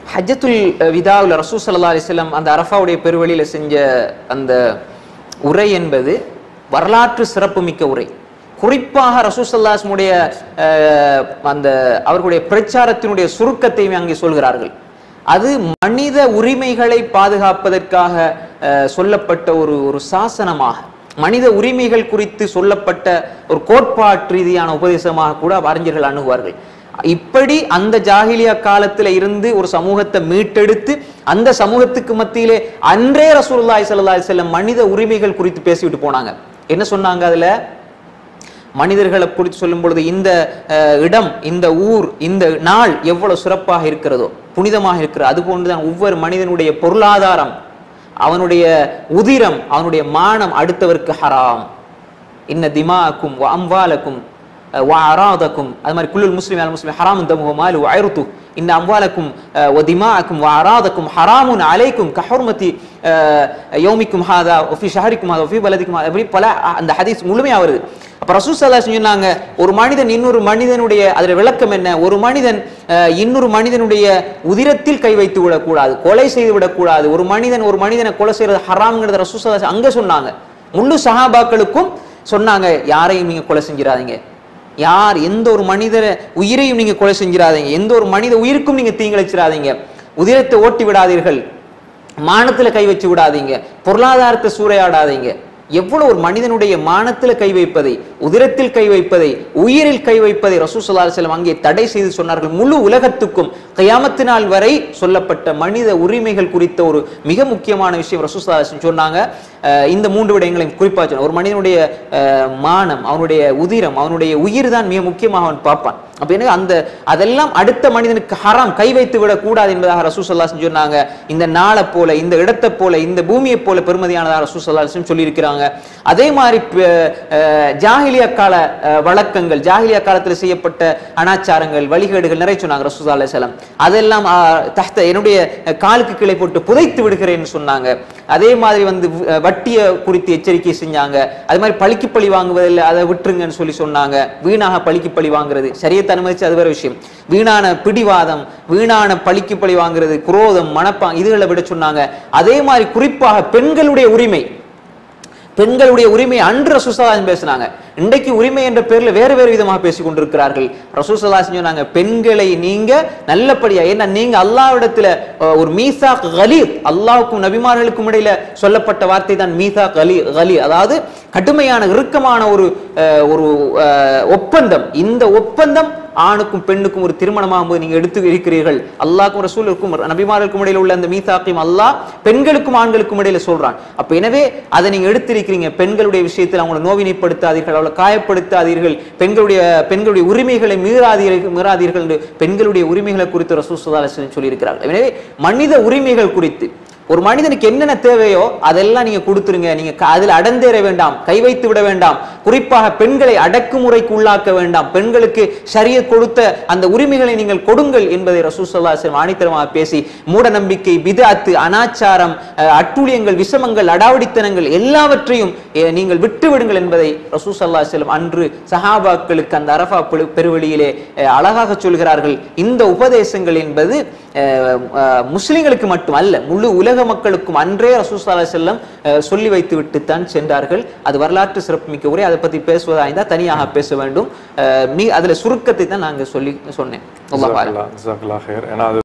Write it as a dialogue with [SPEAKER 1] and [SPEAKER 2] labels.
[SPEAKER 1] ஹஜ்ஜத்துல் விதாவில் ரசூ சல்லா அலிஸ்லாம் அந்த அரஃபாவுடைய பெருவழியில செஞ்ச அந்த உரை என்பது வரலாற்று சிறப்புமிக்க உரை குறிப்பாக ரசூசல்லாஸ்முடைய அந்த அவர்களுடைய பிரச்சாரத்தினுடைய சுருக்கத்தையும் அங்கே சொல்கிறார்கள் அது மனித உரிமைகளை பாதுகாப்பதற்காக அஹ், சொல்லப்பட்ட ஒரு ஒரு சாசனமாக மனித உரிமைகள் குறித்து சொல்லப்பட்ட ஒரு கோட்பாட்டு ரீதியான உபதேசமாக கூட அறிஞர்கள் அணுகுவார்கள் இப்படி அந்த ஜாகிலியா காலத்துல இருந்து ஒரு சமூகத்தை மீட்டெடுத்து அந்த சமூகத்துக்கு மத்தியிலே அன்றே ரசூலுல்லாஹி ஸல்லல்லாஹு அலைஹி வஸல்லம் மனித உரிமைகள் குறித்து பேசிவிட்டு போனாங்க என்ன சொன்னாங்க அதுல மனிதர்களை குறித்து சொல்லும் பொழுது இந்த அஹ், இடம் இந்த ஊர் இந்த நாள் எவ்வளவு சிறப்பாக இருக்கிறதோ புனிதமாக இருக்கிறது அது போன்றுதான் ஒவ்வொரு மனிதனுடைய பொருளாதாரம் அவனுடைய உதிரம் அவனுடைய மானம் அடுத்தவருக்கு ஹராம் இன்ன திமாக்கும் வ அம்வாலக்கும் அஹ், வ அராதக்கும் அது மாதிரி குல்லுல் முஸ்லிம் அல் முஸ்லிம் ஹராமுன் தமுஹு மாலு ஐருத்து இன்ன அம்வாலக்கும் அஹ், வ திமாக்கும் வ அராதக்கும் ஹராமுன் அலைக்கும் கஹுர்மதி அஹ், யௌமிக்கும் ஹாதா ஒஃபி ஷஹரிக்கும் ஹாதா ஒஃபி பலதிக்கும் ஹாதா அப்படி பல அ- அந்த ஹதீஸ் முழுமையா வருது அப்ப ரசூல் ஸல்லல்லாஹு அலைஹி சொன்னாங்க ஒரு மனிதன் இன்னொரு மனிதனுடைய அதுல விளக்கம் என்ன ஒரு மனிதன் அஹ், இன்னொரு மனிதனுடைய உதிரத்தில் கை வைத்து விடக்கூடாது கொலை செய்து விடக்கூடாது ஒரு மனிதன் ஒரு மனிதனை கொலை செய்யறது ஹராம்ங்கிறத ரசூல் ஸல்லல்லாஹு அலைஹி அங்க சொன்னாங்க முழு சஹாபாக்களுக்கும் சொன்னாங்க யாரையும் நீங்க கொலை செஞ்சிடாதீங்க யார் எந்த ஒரு மனிதர உயிரையும் நீங்க கொலை செஞ்சிடாதீங்க எந்த ஒரு மனித உயிருக்கும் நீங்க தீங்கிழைச்சிடாதீங்க உதிரத்தை ஓட்டி விடாதீர்கள் மானத்துல கை வச்சு விடாதீங்க பொருளாதாரத்தை சூறையாடாதீங்க எவ்வளவு ஒரு மனிதனுடைய மானத்துல கை வைப்பதை உதிரத்தில் கை வைப்பதை உயிரில் கை வைப்பதை ரசூல் ஸல்லல்லாஹு அலைஹி வஸல்லம் அங்கே தடை செய்து சொன்னார்கள் முழு உலகத்துக்கும் கயாமத்து நாள் வரை சொல்லப்பட்ட மனித உரிமைகள் குறித்த ஒரு மிக முக்கியமான விஷயம் ரசூல் ஸல்லல்லாஹு அலைஹி வஸல்லம் சொன்னாங்க அஹ் இந்த மூன்று விடயங்களையும் குறிப்பா சொன்னாங்க ஒரு மனிதனுடைய அஹ், மானம் அவனுடைய உதிரம் அவனுடைய உயிர் தான் மிக முக்கியமாக அவன் பார்ப்பான் அப்ப எனக்கு அந்த அதெல்லாம் அடுத்த மனிதனுக்கு ஹராம் கை வைத்து விடக் கூடாது என்பதாக ரசூ சல்லா சொன்னாங்க இந்த நாளை போல இந்த இடத்தை போல இந்த பூமியை போல பெருமதியானதாக ரசூ சல்லா சொல்லியிருக்கிறாங்க அதே மாதிரி ப- அஹ், ஜாஹிலியா கால அஹ், வழக்கங்கள் ஜாஹிலியா காலத்தில் செய்யப்பட்ட அனாச்சாரங்கள் வழிகேடுகள் நிறைய சொன்னாங்க ரசூ சல்லா செல்லம் அதெல்லாம் அஹ், தஹ்த என்னுடைய அஹ், காலுக்கு கீழே போட்டு புதைத்து விடுகிறேன்னு சொன்னாங்க அதே மாதிரி வந்து அஹ், வட்டியை குறித்து எச்சரிக்கை செஞ்சாங்க அது மாதிரி பழிக்கு பழி வாங்குவதில் அதை விட்டுருங்கன்னு சொல்லி சொன்னாங்க வீணாக பழிக்கு பழி வாங்குறது சரியத்தை அனுமதிச்சு அது வேற விஷயம் வீணான பிடிவாதம் வீணான பழிக்கு பழி வாங்குறது குரோதம் மனப்பா இதுகளை விட சொன்னாங்க அதே மாதிரி குறிப்பாக பெண்களுடைய உரிமை பெண்களுடைய உரிமை அன்று ரசூசலாசன் பேசினாங்க இன்றைக்கு உரிமை என்ற பேர்ல வேறு வேறு விதமாக பேசிக் கொண்டிருக்கிறார்கள் ரசூசலாசன் சொன்னாங்க பெண்களை நீங்க நல்லபடியா ஏன்னா நீங்க அல்லாவிடத்துல அஹ், ஒரு மீசா கலீத் அல்லாவுக்கும் நபிமார்களுக்கும் இடையில சொல்லப்பட்ட வார்த்தை தான் மீசா கலி கலி அதாவது கடுமையான இறுக்கமான ஒரு அஹ், ஒரு அஹ், ஒப்பந்தம் இந்த ஒப்பந்தம் ஆணுக்கும் பெண்ணுக்கும் ஒரு திருமணமாகும் போது நீங்க எடுத்து இருக்கிறீர்கள் அல்லாஹ்க்கும் ரசூலுக்கும் நபிமார்களுக்கும் இடையில உள்ள அந்த மீசாக்கையும் அல்லாஹ் பெண்களுக்கும் ஆண்களுக்கும் இடையில சொல்றான் அப்ப எனவே அதை நீங்க எடுத்திருக்கிறீங்க பெண்களுடைய விஷயத்தில் அவங்களை நோவினைப்படுத்தாதீர்கள் அவளை காயப்படுத்தாதீர்கள் பெண்களுடைய பெண்களுடைய உரிமைகளை மீறாதீர்கள் மீறாதீர்கள் என்று பெண்களுடைய உரிமைகளை குறித்து ரசூல் ஸல்லல்லாஹு அலைஹி வஸல்லம் சொல்லியிருக்கிறார்கள் எனவே மனித உரிமைகள் குறித்து ஒரு மனிதனுக்கு என்னென்ன தேவையோ அதெல்லாம் நீங்க கொடுத்துருங்க நீங்க க- அதில் அடந்தேற வேண்டாம் கை வைத்து விட வேண்டாம் குறிப்பாக பெண்களை அடக்குமுறைக்கு உள்ளாக்க வேண்டாம் பெண்களுக்கு ஷரியத் கொடுத்த அந்த உரிமைகளை நீங்கள் கொடுங்கள் என்பதை ரசூல் ஸல்லல்லாஹு அலைஹி வஸல்லம் ஆணித்தரமாக பேசி மூட நம்பிக்கை பிதஅத்து அனாச்சாரம் அஹ், அட்டூழியங்கள் விஷமங்கள் அடாவடித்தனங்கள் எல்லாவற்றையும் அஹ், நீங்கள் விட்டு விடுங்கள் என்பதை ரசூல் ஸல்லல்லாஹு அலைஹி வஸல்லம் அன்று சஹாபாக்களுக்கு அந்த அரஃபா பெரு- பெருவெளியிலே அஹ், அழகாக சொல்கிறார்கள் இந்த உபதேசங்கள் என்பது அஹ், அஹ், முஸ்லிம்களுக்கு மட்டும் அல்ல முழு உலக மக்களுக்கும் அன்றே ரசூசல்லா செல்லம் சொல்லி வைத்து விட்டுத்தான் சென்றார்கள் அது வரலாற்று சிறப்புமிக்க உரை அதை பத்தி பேசுவதாய்ந்தா தனியாக பேச வேண்டும் அஹ், மீ அதுல சுருக்கத்தை தான் நாங்க சொல்லி சொன்னேன் அல்லாஹ் ஆலம்.
[SPEAKER 2] ஜஸாக்கல்லாஹ், ஜஸாக்கல்லாஹ் ஹைர். ஏன்னா அது